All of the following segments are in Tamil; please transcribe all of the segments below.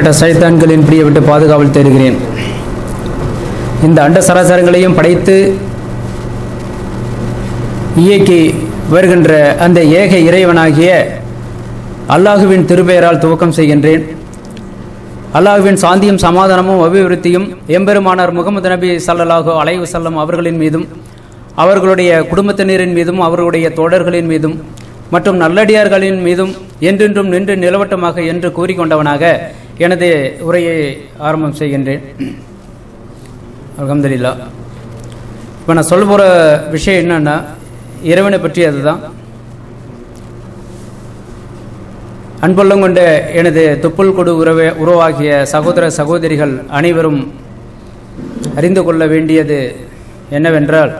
கெட்ட சைத்தான்களின் பிடியை விட்டு பாதுகாவல் தேடுகிறேன் இந்த அண்ட சராசரங்களையும் படைத்து இயக்கி வருகின்ற அந்த ஏக இறைவனாகிய அல்லாஹுவின் திருப்பெயரால் துவக்கம் செய்கின்றேன் அல்லாஹுவின் சாந்தியும் சமாதானமும் அபிவிருத்தியும் எம்பெருமானார் முகமது நபி ஸல்லல்லாஹு அலைஹி வஸல்லம் அவர்களின் மீதும் அவர்களுடைய குடும்பத்தினரின் மீதும் அவர்களுடைய தோழர்களின் மீதும் மற்றும் நல்லடியார்களின் மீதும் என்றென்றும் நின்று நிலவட்டமாக என்று கூறிக்கொண்டவனாக எனது உரையை ஆரம்பம் செய்கின்றேன் அல்ஹம்துலில்லா இப்போ நான் சொல்ல போகிற விஷயம் என்னன்னா இறைவனை பற்றி அதுதான் அன்புள்ளம் கொண்ட எனது துப்புல் கொடு உறவே உருவாகிய சகோதர சகோதரிகள் அனைவரும் அறிந்து கொள்ள வேண்டியது என்னவென்றால்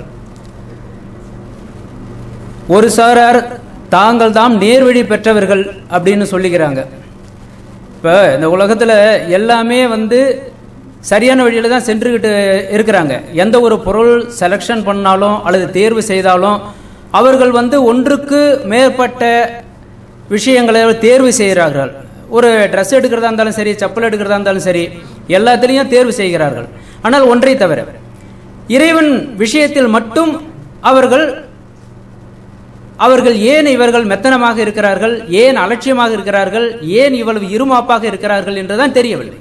ஒரு சாரார் தாங்கள் தாம் நேர்வழி பெற்றவர்கள் அப்படின்னு சொல்லிக்கிறாங்க இப்போ இந்த உலகத்தில் எல்லாமே வந்து சரியான வழியில் தான் சென்றுக்கிட்டு இருக்கிறாங்க எந்த ஒரு பொருள் செலெக்ஷன் பண்ணாலும் அல்லது தேர்வு செய்தாலும் அவர்கள் வந்து ஒன்றுக்கு மேற்பட்ட விஷயங்களை தேர்வு செய்கிறார்கள் ஒரு ட்ரெஸ் எடுக்கிறதா இருந்தாலும் சரி செப்பல் எடுக்கிறதா இருந்தாலும் சரி எல்லாத்துலேயும் தேர்வு செய்கிறார்கள் ஆனால் ஒன்றை தவிர இறைவன் விஷயத்தில் மட்டும் அவர்கள் அவர்கள் ஏன் இவர்கள் மெத்தனமாக இருக்கிறார்கள் ஏன் அலட்சியமாக இருக்கிறார்கள் ஏன் இவ்வளவு இருமாப்பாக இருக்கிறார்கள் என்றுதான் தெரியவில்லை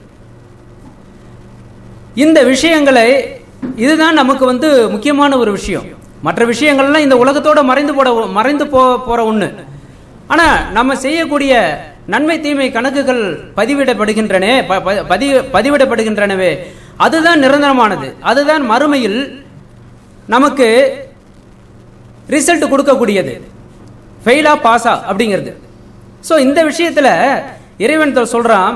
இந்த விஷயங்களை இதுதான் நமக்கு வந்து முக்கியமான ஒரு விஷயம் மற்ற விஷயங்கள்லாம் இந்த உலகத்தோட மறைந்து போட மறைந்து போ போற ஒண்ணு ஆனா நம்ம செய்யக்கூடிய நன்மை தீமை கணக்குகள் பதிவிடப்படுகின்றன ப- ப- பதி பதிவிடப்படுகின்றனவே அதுதான் நிரந்தரமானது அதுதான் மறுமையில் நமக்கு ரிசல்ட் கொடுக்கக்கூடியது ஃபெயிலா பாஸா அப்படிங்கிறது ஸோ இந்த விஷயத்துல இறைவன் தொ- சொல்றான்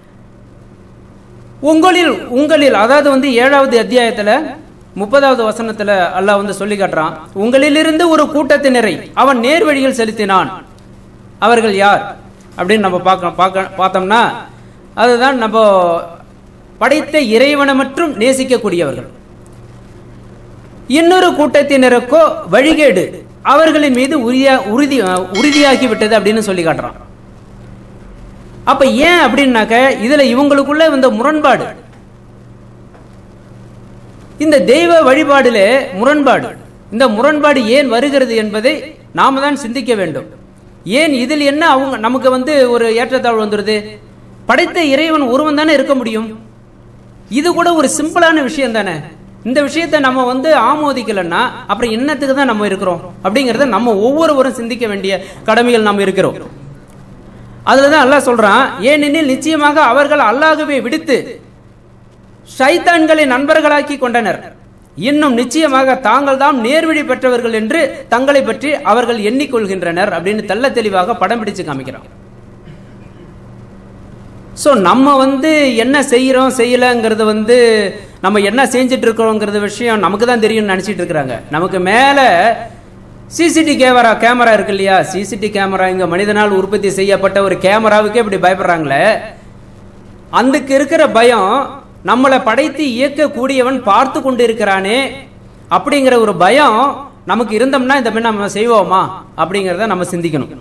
உங்களில் உங்களில் அதாவது வந்து ஏழாவது அத்தியாயத்துல முப்பதாவது வசனத்துல அல்லாஹ் வந்து சொல்லி காட்டுறான் உங்களிலிருந்து ஒரு கூட்டத்தினரை அவன் நேர் வழியில் செலுத்தினான் அவர்கள் யார் அப்படின்னு நம்ம பார்க்க பார்க்க பார்த்தோம்னா அதுதான் நம்ம படைத்த இறைவனை மற்றும் நேசிக்கக்கூடியவர்கள் இன்னொரு கூட்டத்தினருக்கோ வழிகேடு அவர்களின் மீது உறுதியா உறுதி உறுதியாகி விட்டது அப்படின்னு சொல்லி காட்டுறான் அப்ப ஏன் அப்படின்னாக்க இதுல இவங்களுக்குள்ள இந்த முரண்பாடு இந்த தெய்வ வழிபாடுல முரண்பாடு இந்த முரண்பாடு ஏன் வருகிறது என்பதை நாம தான் சிந்திக்க வேண்டும் ஏன் இதில் என்ன அவங்க நமக்கு வந்து ஒரு ஏற்றத்தாழ்வு வந்துடுது படைத்த இறைவன் ஒருவன் தானே இருக்க முடியும் இது கூட ஒரு சிம்பிளான விஷயம் தானே இந்த விஷயத்தை நம்ம வந்து ஆமோதிக்கலன்னா அப்புறம் என்னத்துக்கு தான் நம்ம இருக்கிறோம் அப்படிங்கறத நம்ம ஒவ்வொருவரும் சிந்திக்க வேண்டிய கடமைகள் நாம் இருக்கிறோம் அதுலதான் அல்லாஹ் சொல்றான் ஏனெனில் நிச்சயமாக அவர்கள் அல்லாஹ்வை விடுத்து ஷைத்தான்களை நண்பர்களாக்கி கொண்டனர் இன்னும் நிச்சயமாக தாங்கள் தாம் நேர்வழி பெற்றவர்கள் என்று தங்களை பற்றி அவர்கள் எண்ணிக்கொள்கின்றனர் அப்படின்னு தெள்ள தெளிவாக படம் பிடிச்சு காமிக்கிறான் ஸோ நம்ம வந்து என்ன செய்கிறோம் செய்யலைங்கிறது வந்து நம்ம என்ன செஞ்சுட்டு இருக்கிறோங்கிறது விஷயம் நமக்கு தான் தெரியும்னு நினச்சிட்டு இருக்கிறாங்க நமக்கு மேலே சிசிடி கேமரா கேமரா இருக்கு இல்லையா சிசிடி கேமரா இங்கே மனிதனால் உற்பத்தி செய்யப்பட்ட ஒரு கேமராவுக்கே இப்படி பயப்படுறாங்களே அதுக்கு இருக்கிற பயம் நம்மளை படைத்து இயக்கக்கூடியவன் பார்த்து கொண்டு இருக்கிறானே அப்படிங்கிற ஒரு பயம் நமக்கு இருந்தோம்னா இந்த மாதிரி நம்ம செய்வோமா அப்படிங்கிறத நம்ம சிந்திக்கணும்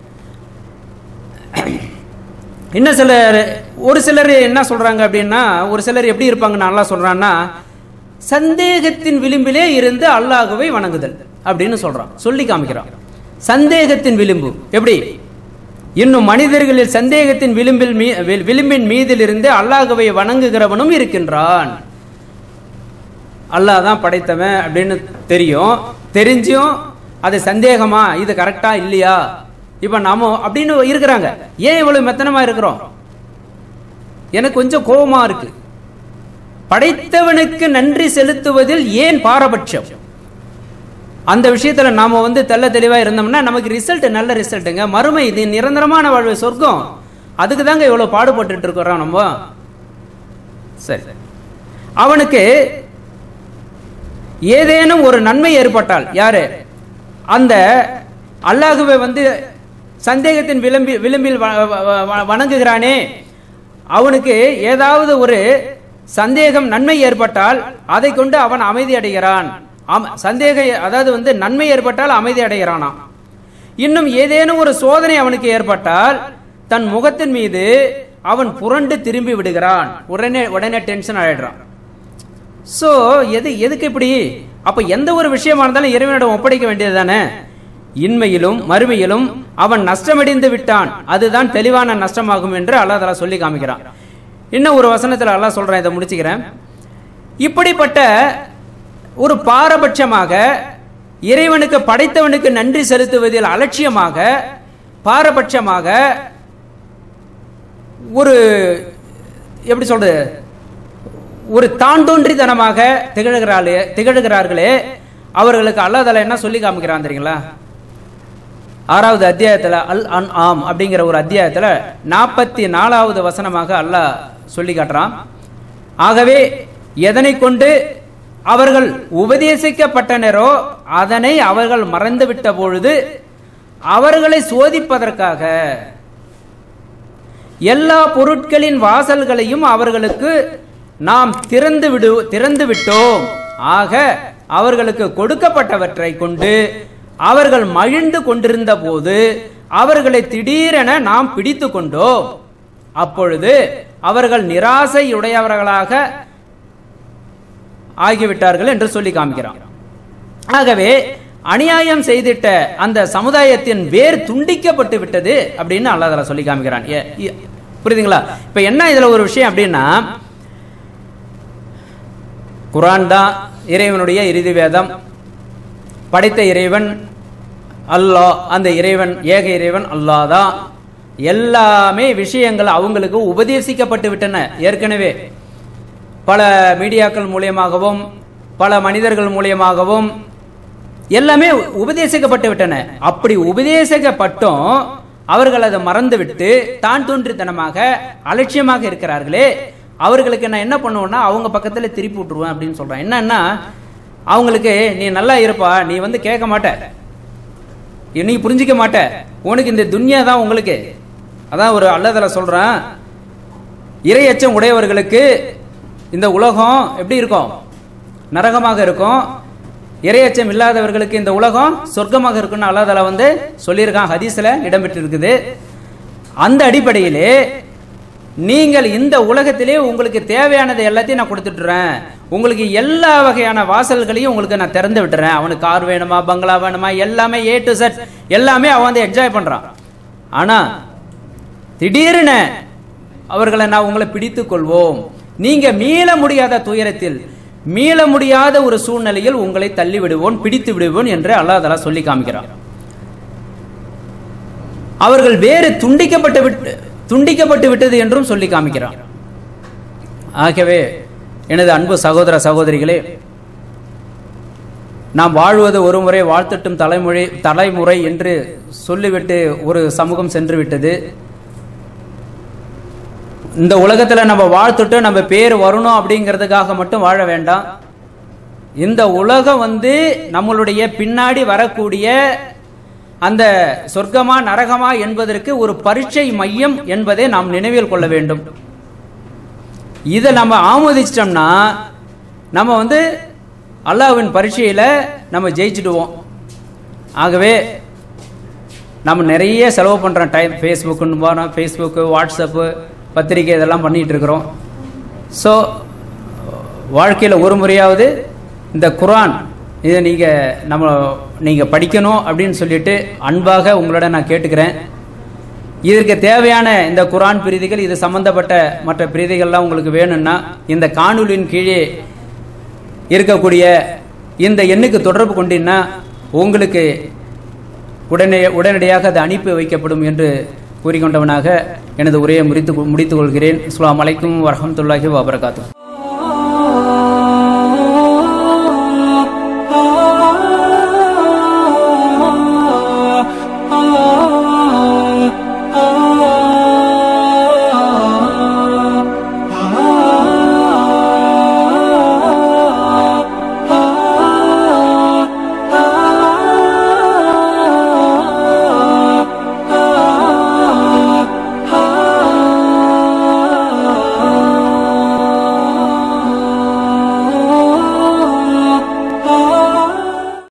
இன்னும் சிலர் ஒரு சிலர் என்ன சொல்றாங்க அப்படின்னா ஒரு சிலர் எப்படி இருப்பாங்க நல்லா சொல்றான்னா சந்தேகத்தின் விளிம்பிலே இருந்து அல்லாஹ்வை வணங்குதல் அப்படின்னு சொல்றான் சொல்லி காமிக்கிறான் சந்தேகத்தின் விளிம்பு எப்படி இன்னும் மனிதர்களில் சந்தேகத்தின் விளிம்பில் மீ- வி- விளிம்பின் மீதிலிருந்து அல்லாஹ்வை வணங்குகிறவனும் இருக்கின்றான் அல்லாஹ் தான் படைத்தவன் அப்படின்னு தெரியும் தெரிஞ்சும் அது சந்தேகமா இது கரெக்டா இல்லையா இப்ப நாம அப்படின்னு இருக்கிறாங்க ஏன் இவ்வளவு மெத்தனமா இருக்கிறோம் எனக்கு கொஞ்சம் கோபமா இருக்கு படைத்தவனுக்கு நன்றி செலுத்துவதில் ஏன் பாரபட்சம் அந்த விஷயத்துல நாம வந்து தெள்ள தெளிவா இருந்தோம்னா நமக்கு ரிசல்ட் நல்ல ரிசல்ட்டுங்க மறுமை இது நிரந்தரமான வாழ்வு சொர்க்கம் அதுக்கு தாங்க இவ்வளவு பாடுபட்டுட்டு இருக்கிறோம் நம்ம சரி அவனுக்கு ஏதேனும் ஒரு நன்மை ஏற்பட்டால் யாரு அந்த அல்லாஹுவை வந்து சந்தேகத்தின் விளிம்பி விளிம்பில் வ- வ- வ- வணங்குகிறானே அவனுக்கு ஏதாவது ஒரு சந்தேகம் நன்மை ஏற்பட்டால் அதை கொண்டு அவன் அமைதி அடைகிறான் ஆம- சந்தேக அதாவது வந்து நன்மை ஏற்பட்டால் அமைதி அடைகிறானாம் இன்னும் ஏதேனும் ஒரு சோதனை அவனுக்கு ஏற்பட்டால் தன் முகத்தின் மீது அவன் புரண்டு திரும்பி விடுகிறான் உடனே உடனே டென்ஷன் ஆயிடுறான் சோ எது எதுக்கு இப்படி அப்ப எந்த ஒரு விஷயமா இருந்தாலும் இறைவனிடம் ஒப்படைக்க வேண்டியது தானே இன்மையிலும் மறுமையிலும் அவன் நஷ்டமடைந்து விட்டான் அதுதான் தெளிவான நஷ்டமாகும் என்று அல்லாஹ் தஆலா சொல்லி காமிக்கிறான் இன்னும் ஒரு வசனத்துல அல்லாஹ் சொல்றேன் இதை முடிச்சுக்கிறேன் இப்படிப்பட்ட ஒரு பாரபட்சமாக இறைவனுக்கு படைத்தவனுக்கு நன்றி செலுத்துவதில் அலட்சியமாக பாரபட்சமாக ஒரு எப்படி சொல்றது ஒரு தாண்டோன்றித்தனமாக திகழ்கிறாளே திகழ்கிறார்களே அவர்களுக்கு அல்லாஹ் தஆலா என்ன சொல்லி காமிக்கிறான் தெரியுங்களா ஆறாவது அத்தியாயத்துல அல் அன் ஆம் அப்படிங்கிற ஒரு அத்தியாயத்துல நாற்பத்தி நாலாவது வசனமாக அல்லாஹ் சொல்லி காட்டுறான் ஆகவே எதனை கொண்டு அவர்கள் உபதேசிக்கப்பட்டனரோ அதனை அவர்கள் மறந்துவிட்ட பொழுது அவர்களை சோதிப்பதற்காக எல்லா பொருட்களின் வாசல்களையும் அவர்களுக்கு நாம் திறந்து விடு திறந்து விட்டோம் ஆக அவர்களுக்கு கொடுக்கப்பட்டவற்றை கொண்டு அவர்கள் மகிழ்ந்து கொண்டிருந்த போது அவர்களை திடீரென நாம் பிடித்து கொண்டோம் அப்பொழுது அவர்கள் நிராசையுடையவர்களாக ஆகிவிட்டார்கள் என்று சொல்லி காமிக்கிறான் ஆகவே அநியாயம் செய்திட்ட அந்த சமுதாயத்தின் வேர் துண்டிக்கப்பட்டு விட்டது அப்படின்னு அல்லாஹ் தஆலா சொல்லி காமிக்கிறான் ஏ- ஏ- புரியுதுங்களா இப்ப என்ன இதுல ஒரு விஷயம் அப்படின்னா குரான் தான் இறைவனுடைய இறுதி வேதம் படைத்த இறைவன் அல்லாஹ் அந்த இறைவன் ஏக இறைவன் அல்லாஹ் தான் எல்லாமே விஷயங்கள் அவங்களுக்கு உபதேசிக்கப்பட்டு விட்டன ஏற்கனவே பல மீடியாக்கள் மூலியமாகவும் பல மனிதர்கள் மூலியமாகவும் எல்லாமே உபதேசிக்கப்பட்டு விட்டன அப்படி உபதேசிக்கப்பட்டும் அவர்கள் அதை மறந்துவிட்டு தான் தோன்றித்தனமாக அலட்சியமாக இருக்கிறார்களே அவர்களுக்கு நான் என்ன பண்ணுவேன்னா அவங்க பக்கத்துல திருப்பி விட்டுருவேன் அப்படின்னு சொல்றேன் என்னன்னா அவங்களுக்கு நீ நல்லா இருப்பா நீ வந்து கேட்க மாட்ட நீ புரிஞ்சிக்க மாட்ட உனக்கு இந்த துன்யா தான் உங்களுக்கு அதான் ஒரு அல்லதல சொல்றேன் இரையச்சம் உடையவர்களுக்கு இந்த உலகம் எப்படி இருக்கும் நரகமாக இருக்கும் இரையச்சம் இல்லாதவர்களுக்கு இந்த உலகம் சொர்க்கமாக இருக்கும்னு அல்லாஹ் வந்து சொல்லியிருக்கான் ஹதீஸ்ல இடம்பெற்று இருக்குது அந்த அடிப்படையிலே நீங்கள் இந்த உலகத்திலே உங்களுக்கு தேவையானது எல்லாத்தையும் நான் கொடுத்துட்டுறேன் உங்களுக்கு எல்லா வகையான வாசல்களையும் உங்களுக்கு நான் திறந்து விட்டுறேன் அவனுக்கு கார் வேணுமா பங்களா வேணுமா எல்லாமே ஏ டு செட் எல்லாமே அவன் வந்து என்ஜாய் பண்றான் ஆனா திடீரென அவர்களை நான் உங்களை பிடித்துக் கொள்வோம் நீங்க மீள முடியாத துயரத்தில் மீள முடியாத ஒரு சூழ்நிலையில் உங்களை தள்ளி விடுவோன் பிடித்து விடுவோன் என்று அல்லாஹ் தஆலா சொல்லி காமிக்கிறான் அவர்கள் வேறு துண்டிக்கப்பட்டு விட்டு துண்டிக்கப்பட்டு விட்டது என்றும் சொல்லி காமிக்கிறான் ஆகவே எனது அன்பு சகோதர சகோதரிகளே நாம் வாழ்வது ஒரு முறை வாழ்த்தட்டும் தலைமுறை தலைமுறை என்று சொல்லிவிட்டு ஒரு சமூகம் சென்று விட்டது இந்த உலகத்துல நம்ம வாழ்த்துட்டு நம்ம பேர் வரணும் அப்படிங்கிறதுக்காக மட்டும் வாழ வேண்டாம் இந்த உலகம் வந்து நம்மளுடைய பின்னாடி வரக்கூடிய அந்த சொர்க்கமா நரகமா என்பதற்கு ஒரு பரீட்சை மையம் என்பதை நாம் நினைவில் கொள்ள வேண்டும் இதை நம்ம ஆமோதிச்சிட்டோம்னா நம்ம வந்து அல்லாஹ்வின் பரீட்சையில நம்ம ஜெயிச்சிடுவோம் ஆகவே நம்ம நிறைய செலவு பண்ணுறோம் டைம் ஃபேஸ்புக்குன்னு போகிறோம் ஃபேஸ்புக்கு வாட்ஸ்அப்பு பத்திரிக்கை இதெல்லாம் பண்ணிகிட்டு இருக்கிறோம் ஸோ வாழ்க்கையில் ஒரு முறையாவது இந்த குரான் இதை நீங்கள் நம்ம நீங்கள் படிக்கணும் அப்படின்னு சொல்லிட்டு அன்பாக உங்களோட நான் கேட்டுக்கிறேன் இதற்கு தேவையான இந்த குரான் பிரீதிகள் இது சம்பந்தப்பட்ட மற்ற பிரீதிகள்லாம் உங்களுக்கு வேணும்னா இந்த காணொலியின் கீழே இருக்கக்கூடிய இந்த எண்ணுக்கு தொடர்பு கொண்டீங்கன்னா உங்களுக்கு உடனே உடனடியாக அது அனுப்பி வைக்கப்படும் என்று கூறிக்கொண்டவனாக எனது உரையை முடித்து முடித்துக் கொள்கிறேன் அஸ்ஸலாமு அலைக்கும் வரஹ்மத்துல்லாஹி வபரகாத்துஹு